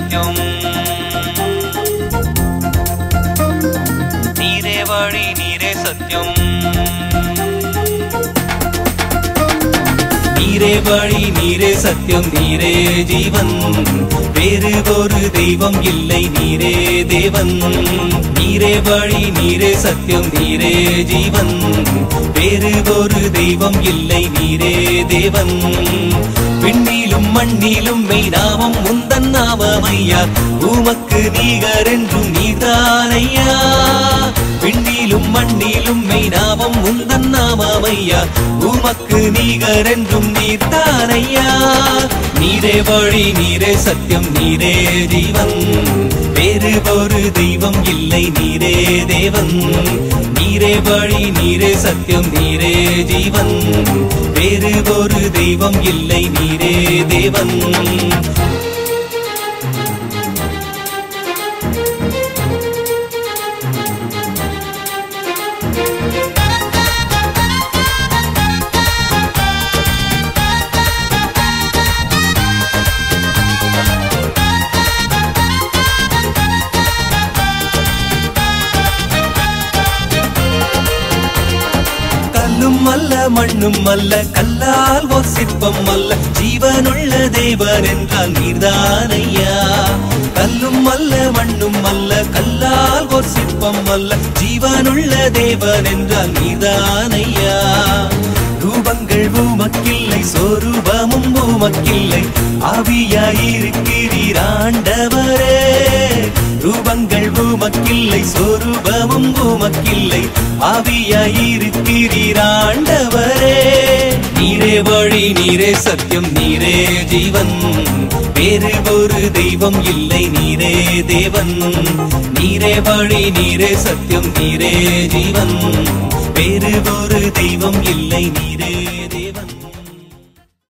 சத்தியம் நீரே வழி நீரே சத்தியம் நீரே வழி நீரே சத்தியம் நீரே ஜீவன் வேறு ஒரு தெய்வம் இல்லை நீரே தேவன் நீரே வழி நீரே சத்தியம் நீரே ஜீவன் வேறு ஒரு தெய்வம் இல்லை நீரே தேவன் விண்ணிலும் மண்ணிலும் மெய்நாமம் முந்தன் நாமமையா உமக்கு நீகர் என்றும் நீதானையா விண்ணிலும் மண்ணிலும் மெய்நாமம் முந்தன் நாமமையா உமக்கு நீகர் என்றும் நீதானையா நீரே வழி நீரே சத்தியம் நீரே ஜீவன் வேறு ஒரு தெய்வம் இல்லை நீரே தேவன் நீரே வழி நீரே சத்தியம் நீரே ஜீவன் வேறு ஒரு தெய்வம் இல்லை நீரே தேவன் கல்லும் அல்ல மண்ணும் அல்ல கல்லால் ஒரு சிற்பம் அல்ல ஜீவனுள்ள தேவன் என்றால் நீர்தானையா கல்லும் அல்ல மண்ணும் அல்ல கல்லால் ஒரு சிற்பம் அல்ல ஜீவனுள்ள தேவன் என்றால் நீர்தானையா ரூபங்கள் உமக்கில்லை சொரூபமும் உமக்கில்லை ஆவியாயிருக்கிறீர் ஆண்டவரே ரூபங்கள் உமக்கில்லை சொரூபமும் உமக்கில்லை ஆவியாயிருக்கிறீர் ஆண்டவரே நீரே வழி நீரே சத்தியம் நீரே ஜீவன் வேறு ஒரு தெய்வம் இல்லை நீரே தேவன் நீரே வழி நீரே சத்தியம் நீரே ஜீவன் வேறு ஒரு தெய்வம் இல்லை நீரே